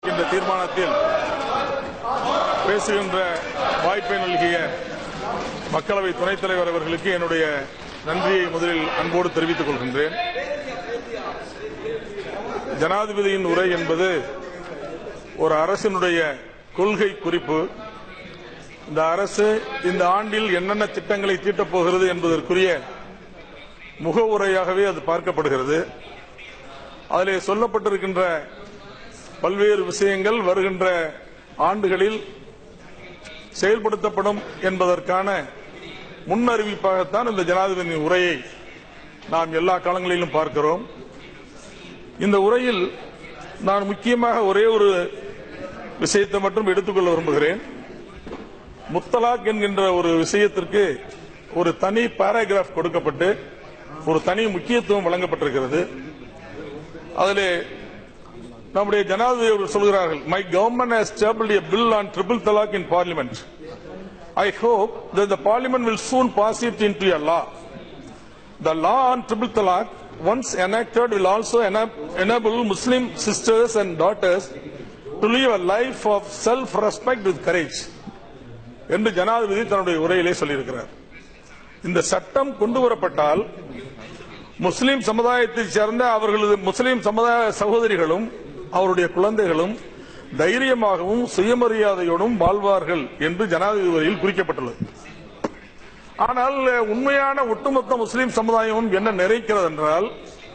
இந்த தீர்மானத்தில் பேசுகின்ற வாய்ப்பை நல்கிய மக்களவை துணைத் தலைவர் அவர்களுக்கு என்னுடைய நன்றியை முதலில் அன்போடு தெரிவித்துக் கொள்கின்றேன் ஜனாதிபதியின் உரை என்பது ஒரு அரசினுடைய கொள்கை குறிப்பு இந்த அரசு இந்த ஆண்டில் என்னென்ன திட்டங்களை தீட்டப் போகிறது என்பதற்குரிய முக உரையாகவே அது பார்க்கப்படுகிறது அதிலே சொல்லப்பட்டிருக்கின்ற பல்வேறு விஷயங்கள் வருகின்ற ஆண்டுகளில் செயல்படுத்தப்படும் என்பதற்கான முன்னறிவிப்பாகத்தான் இந்த ஜனாதிபதியின் உரையை நாம் எல்லா காலங்களிலும் பார்க்கிறோம் இந்த உரையில் நான் முக்கியமாக ஒரே ஒரு விஷயத்தை மட்டும் எடுத்துக்கொள்ள விரும்புகிறேன் முத்தலாக் என்கின்ற ஒரு விஷயத்திற்கு ஒரு தனி பாராகிராஃப் கொடுக்கப்பட்டு ஒரு தனி முக்கியத்துவம் வழங்கப்பட்டிருக்கிறது அதிலே நம்முடைய ஜனாதிபதி அவர்கள் சொல்கிறார்கள் my government has table a bill on triple talaq in parliament i hope that the parliament will soon pass it into a law the law on triple talaq once enacted will also ena- enable muslim sisters and daughters to live a life of self respect with courage என்று ஜனாதிபதி தன்னுடைய உரையிலே சொல்லியிருக்கிறார் இந்த சட்டம் கொண்டு வரப்பட்டால் முஸ்லிம் சமுதாயத்தைச் சேர்ந்த அவர்களது முஸ்லிம் சமுதாய சகோதரிகளும் அவருடைய குழந்தைகளும் தைரியமாகவும் சுயமரியாதையோடும் வாழ்வார்கள் என்று ஜனாதிபதி உரையில் குறிக்கப்பட்டுள்ளது ஆனால் உண்மையான ஒட்டுமொத்த முஸ்லிம் சமுதாயமும் என்ன நிறைக்கிறது என்றால்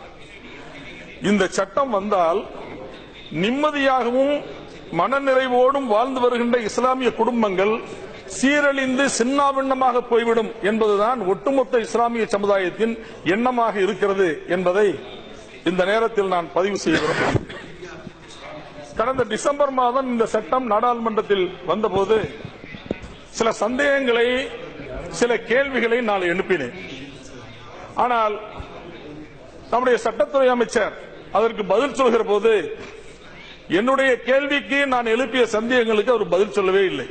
இந்த சட்டம் வந்தால் நிம்மதியாகவும் மனநிறைவோடும் வாழ்ந்து வருகின்ற இஸ்லாமிய குடும்பங்கள் சீரழிந்து சின்னாபின்னமாக போய்விடும் என்பதுதான் ஒட்டுமொத்த இஸ்லாமிய சமுதாயத்தின் எண்ணமாக இருக்கிறது என்பதை இந்த நேரத்தில் நான் பதிவு செய்ய விரும்புகிறேன் கடந்த டிசம்பர் மாதம் இந்த சட்டம் நாடாளுமன்றத்தில் வந்தபோது சில சந்தேகங்களை சில கேள்விகளை நான் எழுப்பினேன் ஆனால் நம்முடைய சட்டத்துறை அமைச்சர் அதற்கு பதில் சொல்கிற போது என்னுடைய கேள்விக்கு நான் எழுப்பிய சந்தேகங்களுக்கு அவர் பதில் சொல்லவே இல்லை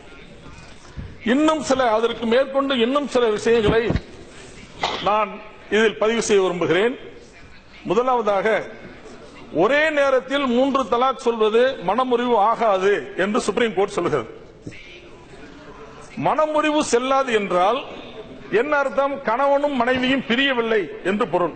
இன்னும் சில அதற்கு மேற்கொண்டு இன்னும் சில விஷயங்களை நான் இதில் பதிவு செய்ய விரும்புகிறேன் முதலாவதாக ஒரே நேரத்தில் மூன்று தலாக் சொல்வது மனமுறிவு ஆகாது என்று சுப்ரீம் கோர்ட் சொல்கிறது மனமுறிவு செல்லாது என்றால் என்ன அர்த்தம் கணவனும் மனைவியும் பிரியவில்லை என்று பொருள்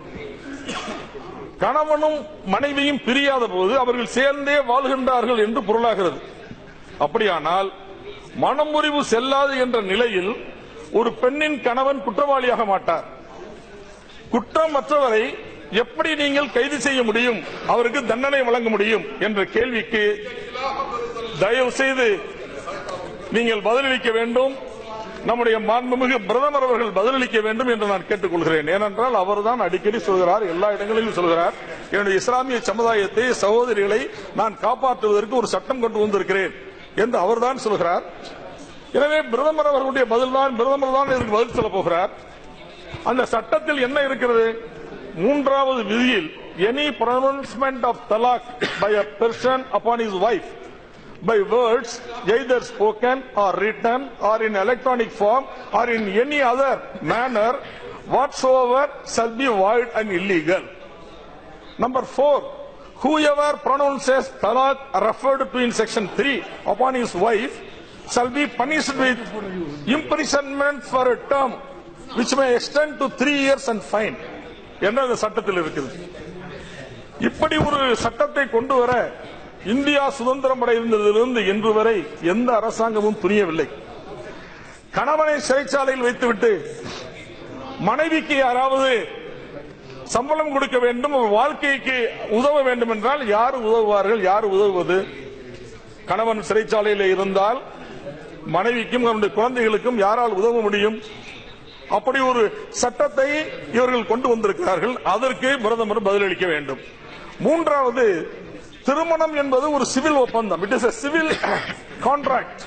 கணவனும் மனைவியும் பிரியாத போது அவர்கள் சேர்ந்தே வாழ்கின்றார்கள் என்று பொருளாகிறது அப்படியானால் மனமுறிவு செல்லாது என்ற நிலையில் ஒரு பெண்ணின் கணவன் குற்றவாளியாக மாட்டார் குற்றமற்றவரை எப்படி நீங்கள் கைது செய்ய முடியும் அவருக்கு தண்டனை வழங்க முடியும் என்ற கேள்விக்கு தயவு செய்து நீங்கள் பதிலளிக்க வேண்டும் நம்முடைய மாண்புமிகு பிரதமர் அவர்கள் பதிலளிக்க வேண்டும் என்று நான் கேட்டுக்கொள்கிறேன் ஏனென்றால் அவர்தான் அடிக்கடி சொல்கிறார் எல்லா இடங்களிலும் சொல்கிறார் என்னுடைய இஸ்லாமிய சமுதாயத்தை சகோதரிகளை நான் காப்பாற்றுவதற்கு ஒரு சட்டம் கொண்டு வந்திருக்கிறேன் என்று அவர்தான் சொல்கிறார் எனவே பிரதமர் அவர்களுடைய பதில் தான் பிரதமர் தான் இதற்கு பதில் சொல்ல போகிறார் அந்த சட்டத்தில் என்ன இருக்கிறது மூன்றாவது விதியில் any pronouncement of talaq by a person upon his wife by words either spoken or written or in electronic form or in any other manner whatsoever shall be void and illegal. Number four, whoever pronounces talaq referred to in section 3 upon his wife shall be punished with imprisonment for a term which may extend to three years and fine. என்ன அந்த சட்டத்தில் இருக்குது இப்படி ஒரு சட்டத்தை கொண்டு வர India சுதந்திரம் அடைந்ததிலிருந்து இன்று வரை எந்த அரசாங்கமும் துணியவில்லை கணவனை சிறைச்சாலையில் வைத்துவிட்டு மனைவிக்கு யாராவது சம்பளம் கொடுக்க வேண்டும் வாழ்க்கைக்கு உதவ வேண்டும் என்றால் யார் உதவுவார்கள் யார் உதவுவது கணவன் சிறைச்சாலையில் இருந்தால் மனைவிக்கும் அவருடைய குழந்தைகளுக்கும் யாரால் உதவ முடியும் அப்படி ஒரு சட்டத்தை இவர்கள் கொண்டு வந்திருக்கிறார்கள் அதற்கு பிரதமர் பதிலளிக்க வேண்டும் மூன்றாவது திருமணம் என்பது ஒரு சிவில் ஒப்பந்தம் it is a civil contract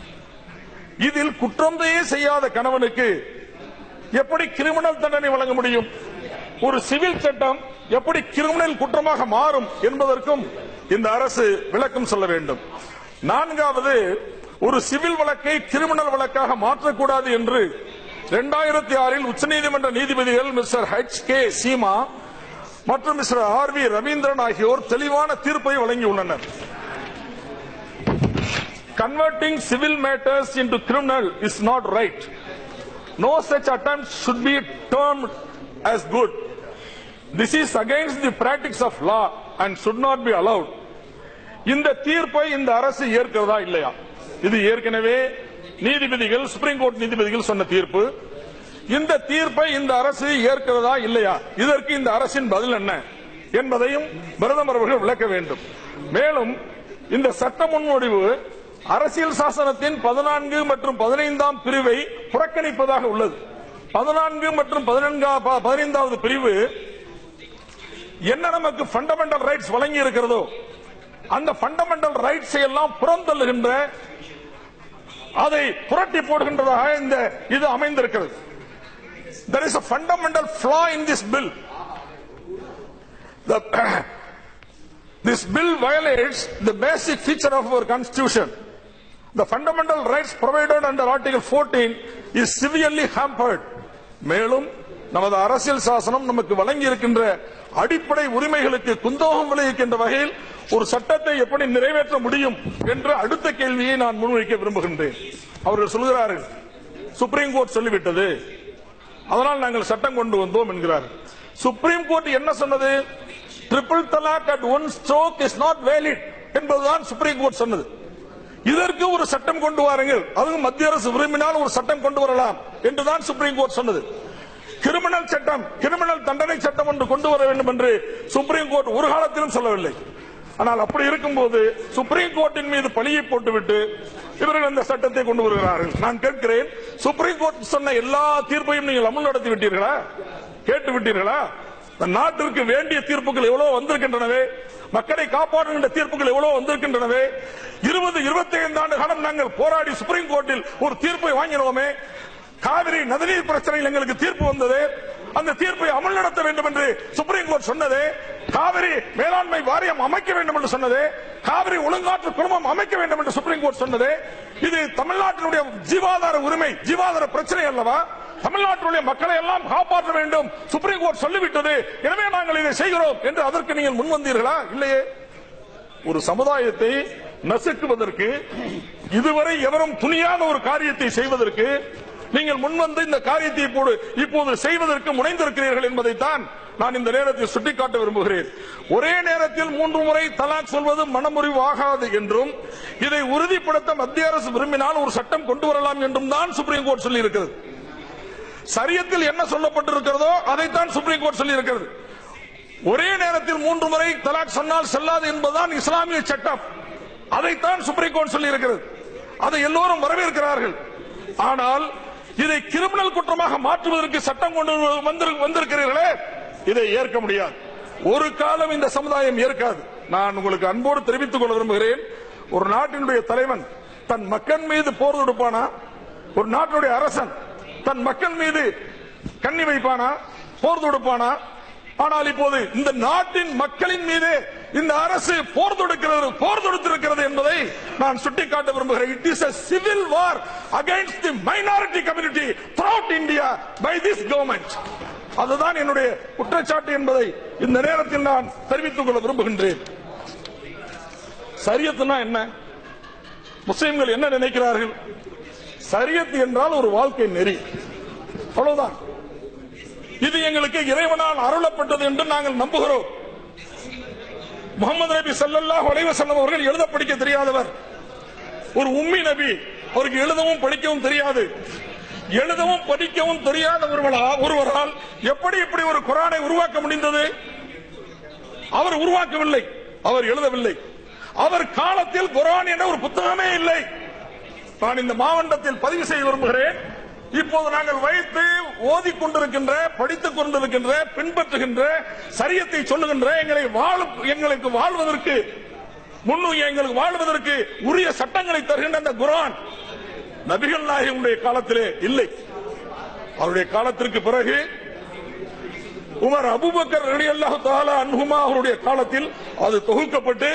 இதில் குற்றத்தையே செய்யாத கணவனுக்கு எப்படி கிரிமினல் தண்டனை வழங்க முடியும் ஒரு சிவில் சட்டம் எப்படி கிரிமினல் குற்றமாக மாறும் என்பதற்கும் இந்த அரசு விளக்கம் சொல்ல வேண்டும் நான்காவது ஒரு சிவில் வழக்கை கிரிமினல் வழக்காக மாற்றக்கூடாது என்று இரண்டாயிரத்தி ஆறில் உச்சநீதிமன்ற நீதிபதிகள் மிஸ்டர் ஹெச் கே சீமா மற்றும் மிஸ்டர் ஆர் வி ரவீந்திரன் ஆகியோர் தெளிவான தீர்ப்பை வழங்கியுள்ளனர் converting civil matters into criminal is not right. No such attempt should be termed as good. This is against the practice of law and should not be allowed. இந்த தீர்ப்பை இந்த அரசு ஏற்கிறதா இல்லையா இது ஏற்கனவே நீதிபதிகள் சுப்ரீம் கோர்ட் நீதிபதிகள் சொன்ன தீர்ப்பு இந்த தீர்ப்பை இந்த அரசு ஏற்கிறதா இல்லையா இதற்கு இந்த அரசின் பதில் என்ன என்பதையும் பிரதமர் அவர்கள் விளக்க வேண்டும் மேலும் இந்த சட்ட முன்வடிவு அரசியல் சாசனத்தின் பதினான்கு மற்றும் பதினைந்தாம் பிரிவை புறக்கணிப்பதாக உள்ளது பதினான்கு மற்றும் பதினான்கா- ப- பதினைந்தாவது பிரிவு என்ன நமக்கு ஃபண்டமெண்டல் ரைட்ஸ் வழங்கி இருக்கிறதோ அந்த ஃபண்டமெண்டல் ரைட்ஸ் எல்லாம் புறந்தள்ளுகின்ற அதை புரட்டி போடுகின்றதாக இந்த இது அமைந்திருக்கிறது there is a fundamental flaw in this bill the, this bill violates the basic feature of our constitution the fundamental rights provided under article 14 is severely hampered மேலும் நமது அரசியல் சாசனம் நமக்கு வழங்கி இருக்கின்ற அடிப்படை உரிமைகளுக்கு குந்தோகம் விளைவிக்கின்ற வகையில் ஒரு சட்டத்தை எப்படி நிறைவேற்ற முடியும் என்ற அடுத்த கேள்வியை நான் முன்வைக்க விரும்புகின்றேன் அவர்கள் சொல்கிறார்கள் சுப்ரீம் கோர்ட் சொல்லிவிட்டது அதனால் நாங்கள் சட்டம் கொண்டு வந்தோம் என்கிறார் சுப்ரீம் கோர்ட் என்ன சொன்னது triple talaq at one stroke is not valid என்பதுதான் சுப்ரீம் கோர்ட் சொன்னது இதற்கு ஒரு சட்டம் கொண்டு வாருங்கள் அதுவும் மத்திய அரசு விரும்பினால் ஒரு சட்டம் கொண்டு வரலாம் என்றுதான் சுப்ரீம் கோர்ட் சொன்னது கிரிமினல் சட்டம் கிரிமினல் தண்டனை சட்டம் ஒன்று கொண்டு வர வேண்டும் என்று சுப்ரீம் கோர்ட் ஒரு காலத்திலும் சொல்லவில்லை ஆனால் அப்படி இருக்கும்போது சுப்ரீம் கோர்ட்டின் மீது பழியை போட்டுவிட்டு இவர்கள் இந்த சட்டத்தை கொண்டு வருகிறார்கள் நான் கேட்கிறேன் சுப்ரீம் கோர்ட் சொன்ன எல்லா தீர்ப்பையும் நீங்கள் அமல் நடத்தி விட்டீர்களா கேட்டு விட்டீர்களா இந்த நாட்டிற்கு வேண்டிய தீர்ப்புகள் எவ்வளவு வந்திருக்கின்றனவே மக்களை காப்பாற்றுகின்ற தீர்ப்புகள் எவ்வளவு வந்திருக்கின்றனவே இருபது இருபத்தி ஐந்து ஆண்டு காலம் நாங்கள் போராடி சுப்ரீம் கோர்ட்டில் ஒரு தீர்ப்பை வாங்கினோமே காவிரி நதிநீர் பிரச்சனையில் எங்களுக்கு தீர்ப்பு வந்தது அந்த தீர்ப்பை அமல் நடத்த வேண்டும் என்று சுப்ரீம் கோர்ட் சொன்னது காவிரி மேலாண்மை வாரியம் அமைக்க வேண்டும் என்று சொன்னது காவிரி ஒழுங்காற்று குழுமம் அமைக்க வேண்டும் என்று சுப்ரீம் கோர்ட் சொன்னது இது தமிழ்நாட்டினுடைய ஜீவாதார உரிமை ஜீவாதார பிரச்சனை அல்லவா தமிழ்நாட்டினுடைய மக்களை எல்லாம் காப்பாற்ற வேண்டும் சுப்ரீம் கோர்ட் சொல்லிவிட்டது எனவே நாங்கள் இதை செய்கிறோம் என்று அதற்கு நீங்கள் முன் வந்தீர்களா இல்லையே ஒரு சமுதாயத்தை நசுக்குவதற்கு இதுவரை எவரும் துணியாத ஒரு காரியத்தை செய்வதற்கு நீங்கள் முன்வந்து இந்த காரியத்தை இப்போது இப்போது செய்வதற்கு முனைந்திருக்கிறீர்கள் என்பதைத்தான் நான் இந்த நேரத்தில் சுட்டிக்காட்ட விரும்புகிறேன் ஒரே நேரத்தில் மூன்று முறை தலாக் சொல்வது மனமுறிவு ஆகாது என்றும் இதை உறுதிப்படுத்த மத்திய அரசு விரும்பினால் ஒரு சட்டம் கொண்டு வரலாம் என்றும் தான் சுப்ரீம் கோர்ட் சொல்லியிருக்கிறது சரியத்தில் என்ன சொல்லப்பட்டிருக்கிறதோ அதைத்தான் சுப்ரீம் கோர்ட் சொல்லியிருக்கிறது ஒரே நேரத்தில் மூன்று முறை தலாக் சொன்னால் செல்லாது என்பதுதான் இஸ்லாமிய சட்டம் அதைத்தான் சுப்ரீம் கோர்ட் சொல்லியிருக்கிறது அதை எல்லோரும் வரவேற்கிறார்கள் ஆனால் இதை கிரிமினல் குற்றமாக மாற்றுவதற்கு சட்டம் கொண்டு வந்திரு- வந்திருக்கிறீர்களே இதை ஏற்க முடியாது ஒரு காலம் இந்த சமுதாயம் ஏற்காது நான் உங்களுக்கு அன்போடு தெரிவித்துக் கொள்ள விரும்புகிறேன் ஒரு நாட்டினுடைய தலைவன் தன் மக்கள் மீது போர் தொடுப்பானா ஒரு நாட்டினுடைய அரசன் தன் மக்கள் மீது கண்ணி வைப்பானா போர் தொடுப்பானா ஆனால் இப்போது இந்த நாட்டின் மக்களின் மீது இந்த அரசு போர் தொடுக்கிறது போர் தொடுத்திருக்கிறது என்பதை நான் சுட்டிக்காட்ட விரும்புகிறேன் it is a civil war against the minority community throughout India by this government அதுதான் என்னுடைய குற்றச்சாட்டு என்பதை இந்த நேரத்தில் நான் தெரிவித்துக் கொள்ள விரும்புகின்றேன் சரியத்துனா என்ன முஸ்லிம்கள் என்ன நினைக்கிறார்கள் சரியத் என்றால் ஒரு வாழ்க்கை நெறி அவ்வளவுதான் இது எங்களுக்கு இறைவனால் அருளப்பட்டது என்று நாங்கள் நம்புகிறோம் முகமது நபி ஸல்லல்லாஹு அலைஹி வஸல்லம் அவர்கள் எழுத படிக்க தெரியாதவர் ஒரு உம்மி நபி அவருக்கு எழுதவும் படிக்கவும் தெரியாது எழுதவும் படிக்கவும் தெரியாத ஒருவரா- ஒருவரால் எப்படி இப்படி ஒரு குரானை உருவாக்க முடிந்தது அவர் உருவாக்கவில்லை அவர் எழுதவில்லை அவர் காலத்தில் குரான் என்ற ஒரு புத்தகமே இல்லை நான் இந்த மாவட்டத்தில் பதிவு செய்ய விரும்புகிறேன் இப்போது நாங்கள் வைத்து ஓதிக் கொண்டிருக்கின்ற படித்துக் கொண்டிருக்கின்ற பின்பற்றுகின்ற சரியத்தை சொல்லுகின்ற எங்களை வாழ எங்களுக்கு வாழ்வதற்கு முன்னு எங்களுக்கு வாழ்வதற்கு உரிய சட்டங்களை தருகின்ற அந்த குரான் நபிகள் நாயகமுடைய காலத்திலே இல்லை அவருடைய காலத்திற்கு பிறகு உமர் அபூபக்கர் ரலியல்லாஹு தஆலா அன்ஹுமா அவருடைய காலத்தில் அது தொகுக்கப்பட்டு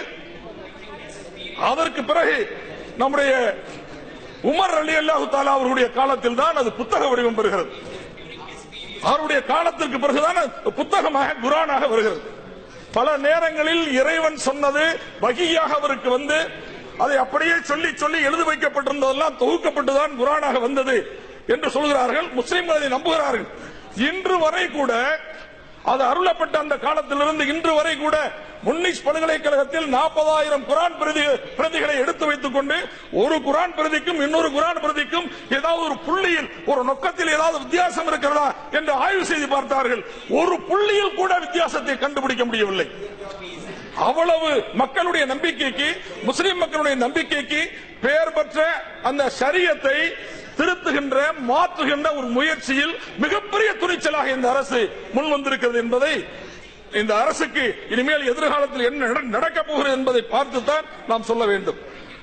அதற்கு பிறகு நம்முடைய உமர் அலி அல்லாஹு தாலா அவர்களுடைய காலத்தில் தான் அது புத்தக வடிவம் பெறுகிறது அவருடைய காலத்திற்கு பிறகுதான் அது புத்தகமாக குரானாக வருகிறது பல நேரங்களில் இறைவன் சொன்னது வகியாக அவருக்கு வந்து அதை அப்படியே சொல்லி சொல்லி எழுதி வைக்கப்பட்டிருந்ததெல்லாம் தொகுக்கப்பட்டுதான் குரானாக வந்தது என்று சொல்கிறார்கள் முஸ்லிம்கள் அதை நம்புகிறார்கள் இன்று வரை கூட அது அருளப்பட்ட அந்த காலத்திலிருந்து இன்று வரை கூட முன்னிஸ் பல்கலைக்கழகத்தில் நாற்பதாயிரம் குரான் பிரதி பிரதிகளை எடுத்து வைத்துக் கொண்டு ஒரு குரான் பிரதிக்கும் இன்னொரு குரான் பிரதிக்கும் ஏதாவது ஒரு புள்ளியில் ஒரு நொக்கத்தில் ஏதாவது வித்தியாசம் இருக்கிறதா என்று ஆய்வு செய்து பார்த்தார்கள் ஒரு புள்ளியில் கூட வித்தியாசத்தை கண்டுபிடிக்க முடியவில்லை அவ்வளவு மக்களுடைய நம்பிக்கைக்கு முஸ்லிம் மக்களுடைய நம்பிக்கைக்கு பெயர் பெற்ற அந்த சரியத்தை திருத்துகின்ற மாற்றுகின்ற ஒரு முயற்சியில் மிகப்பெரிய துணிச்சலாக இந்த அரசு முன் வந்திருக்கிறது என்பதை இந்த அரசுக்கு இனிமேல் எதிர்காலத்தில் என்ன நட- நடக்கப் போகிறது என்பதை பார்த்துத்தான் நாம் சொல்ல வேண்டும்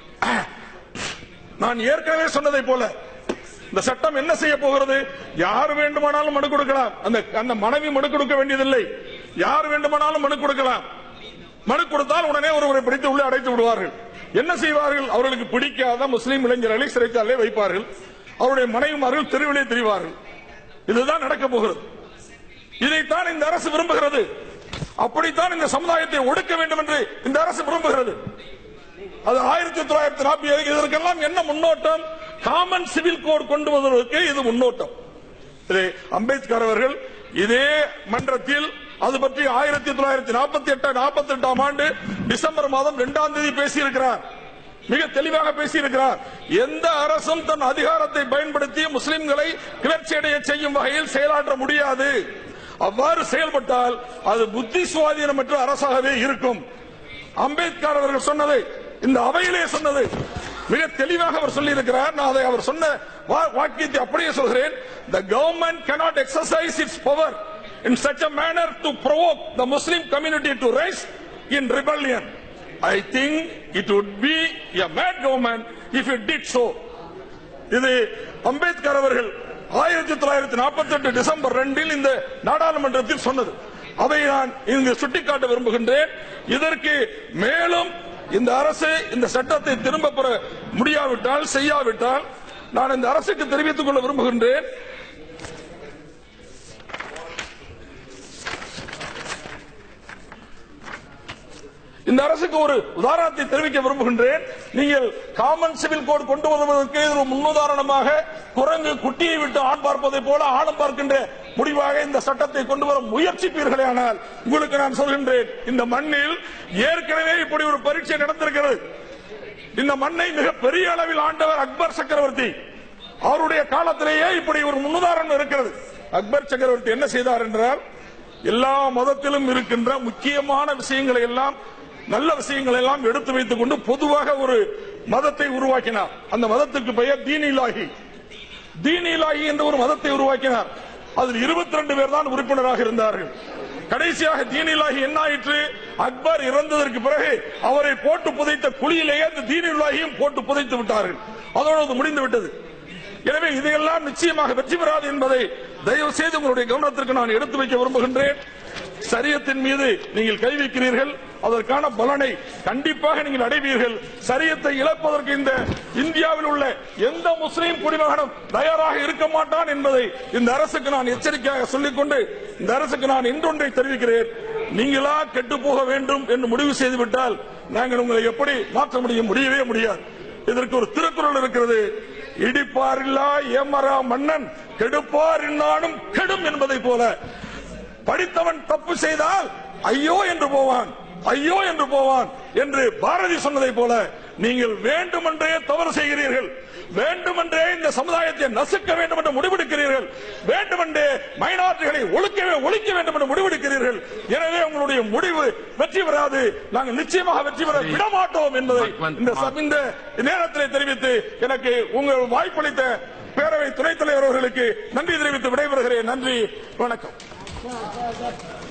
நான் ஏற்கனவே சொன்னதை போல இந்த சட்டம் என்ன செய்ய போகிறது யார் வேண்டுமானாலும் மனு கொடுக்கலாம் அந்த அந்த மனைவி மனு கொடுக்க வேண்டியதில்லை யார் வேண்டுமானாலும் மனு கொடுக்கலாம் மனு கொடுத்தால் உடனே ஒருவரை பிடித்து உள்ளே அடைத்து விடுவார்கள் என்ன செய்வார்கள் அவர்களுக்கு பிடிக்காத முஸ்லீம் இளைஞர்களை சிறைச்சாலே வைப்பார்கள் அவருடைய மனைவிமார்கள் தெருவிலே திரிவார்கள் இதுதான் நடக்க போகிறது இதைத்தான் இந்த அரசு விரும்புகிறது அப்படித்தான் இந்த சமுதாயத்தை ஒடுக்க வேண்டும் என்று இந்த அரசு விரும்புகிறது அது ஆயிரத்தி தொள்ளாயிரத்தி நாற்பது ஏழு இதற்கெல்லாம் என்ன முன்னோட்டம் காமன் சிவில் கோட் கொண்டு வருவதற்கு இது முன்னோட்டம் இது அம்பேத்கர் அவர்கள் இதே மன்றத்தில் அது பற்றி ஆயிரத்தி தொள்ளாயிரத்தி நாற்பத்தி எட்டு நாற்பத்தி எட்டாம் ஆண்டு டிசம்பர் மாதம் இரண்டாம் தேதி பேசியிருக்கிறார் மிக தெளிவாக பேசியிருக்கிறார் எந்த அரசும் தன் அதிகாரத்தை பயன்படுத்தி முஸ்லிம்களை கிளர்ச்சி அடைய செய்யும் வகையில் செயலாற்ற முடியாது அவ்வாறு செயல்பட்டால் அது புத்தி சுவாதீனமற்ற அரசாகவே இருக்கும் அம்பேத்கர் அவர்கள் சொன்னதை இந்த அவையிலே சொன்னது மிக தெளிவாக அவர் சொல்லி இருக்கிறார் நான் அதை அவர் சொன்ன வா- வாக்கியத்தை அப்படியே சொல்கிறேன் the government cannot exercise its power in such a manner to provoke the muslim community to rise in rebellion i think it would be a mad government if it did so இது அம்பேத்கர் அவர்கள் ஆயிரத்தி தொள்ளாயிரத்தி நாற்பத்தி எட்டு December ரெண்டில் இந்த நாடாளுமன்றத்தில் சொன்னது அதை நான் இங்கு சுட்டிக்காட்ட விரும்புகின்றேன் இதற்கு மேலும் இந்த அரசு இந்த சட்டத்தை திரும்ப பெற முடியாவிட்டால் செய்யாவிட்டால் நான் இந்த அரசுக்கு தெரிவித்துக் கொள்ள விரும்புகின்றேன் இந்த அரசுக்கு ஒரு உதாரணத்தை தெரிவிக்க விரும்புகின்றேன் நீங்கள் காமன் சிவில் கோட் கொண்டு வருவதற்கு இது ஒரு முன்னுதாரணமாக குரங்கு குட்டியை விட்டு ஆண் பார்ப்பதை போல ஆணம் பார்க்கின்ற முடிவாக இந்த சட்டத்தை கொண்டு வர முயற்சிப்பீர்களே ஆனால் உங்களுக்கு நான் சொல்கின்றேன் இந்த மண்ணில் ஏற்கனவே இப்படி ஒரு பரீட்சை நடந்திருக்கிறது இந்த மண்ணை மிக பெரிய அளவில் ஆண்டவர் அக்பர் சக்கரவர்த்தி அவருடைய காலத்திலேயே இப்படி ஒரு முன்னுதாரணம் இருக்கிறது அக்பர் சக்கரவர்த்தி என்ன செய்தார் என்றால் எல்லா மதத்திலும் இருக்கின்ற முக்கியமான விஷயங்களை எல்லாம் நல்ல விஷயங்களை எல்லாம் எடுத்து வைத்துக் கொண்டு பொதுவாக ஒரு மதத்தை உருவாக்கினார் அந்த மதத்துக்கு பெயர் தீனிலாகி தீனிலாகி என்ற ஒரு மதத்தை உருவாக்கினார் அதில் இருபத்தி ரெண்டு பேர் தான் உறுப்பினராக இருந்தார்கள் கடைசியாக தீனிலாகி என்ன ஆயிற்று அக்பர் இறந்ததற்கு பிறகு அவரை போட்டு புதைத்த குழியிலேயே அந்த தீனிலாகியும் போட்டு புதைத்து விட்டார்கள் அதோடு அது முடிந்து விட்டது எனவே இதையெல்லாம் நிச்சயமாக வெற்றி பெறாது என்பதை தயவு செய்து உங்களுடைய கவனத்திற்கு நான் எடுத்து வைக்க விரும்புகின்றேன் சரியத்தின் மீது நீங்கள் கை வைக்கிறீர்கள் அதற்கான பலனை கண்டிப்பாக நீங்கள் அடைவீர்கள் சரியத்தை இழப்பதற்கு இந்த இந்தியாவில் உள்ள எந்த முஸ்லீம் குடிமகனும் தயாராக இருக்க மாட்டான் என்பதை இந்த அரசுக்கு நான் எச்சரிக்கையாக சொல்லிக்கொண்டு இந்த அரசுக்கு நான் இன்றொன்றை தெரிவிக்கிறேன் நீங்களா கெட்டு போக வேண்டும் என்று முடிவு செய்துவிட்டால் நாங்கள் உங்களை எப்படி மாற்ற முடியும் முடியவே முடியாது இதற்கு ஒரு திருக்குறள் இருக்கிறது இடிப்பாரில்லா ஏமரா மன்னன் கெடுப்பார் இன்னானும் கெடும் என்பதை போல படித்தவன் தப்பு செய்தால் ஐயோ என்று போவான் ஐயோ என்று போவான் என்று பாரதி சொன்னதை போல நீங்கள் வேண்டுமென்றே தவறு செய்கிறீர்கள் வேண்டுமென்றே இந்த சமுதாயத்தை நசுக்க வேண்டும் என்று முடிவெடுக்கிறீர்கள் வேண்டுமென்றே மைனாரிட்டிகளை ஒழுக்கவே ஒழிக்க வேண்டும் என்று முடிவெடுக்கிறீர்கள் எனவே உங்களுடைய முடிவு வெற்றி பெறாது நாங்கள் நிச்சயமாக வெற்றி பெற விட மாட்டோம் என்பதை இந்த சப- இந்த நேரத்திலே தெரிவித்து எனக்கு உங்கள் வாய்ப்பளித்த பேரவை துணைத் தலைவர் அவர்களுக்கு நன்றி தெரிவித்து விடைபெறுகிறேன் நன்றி வணக்கம்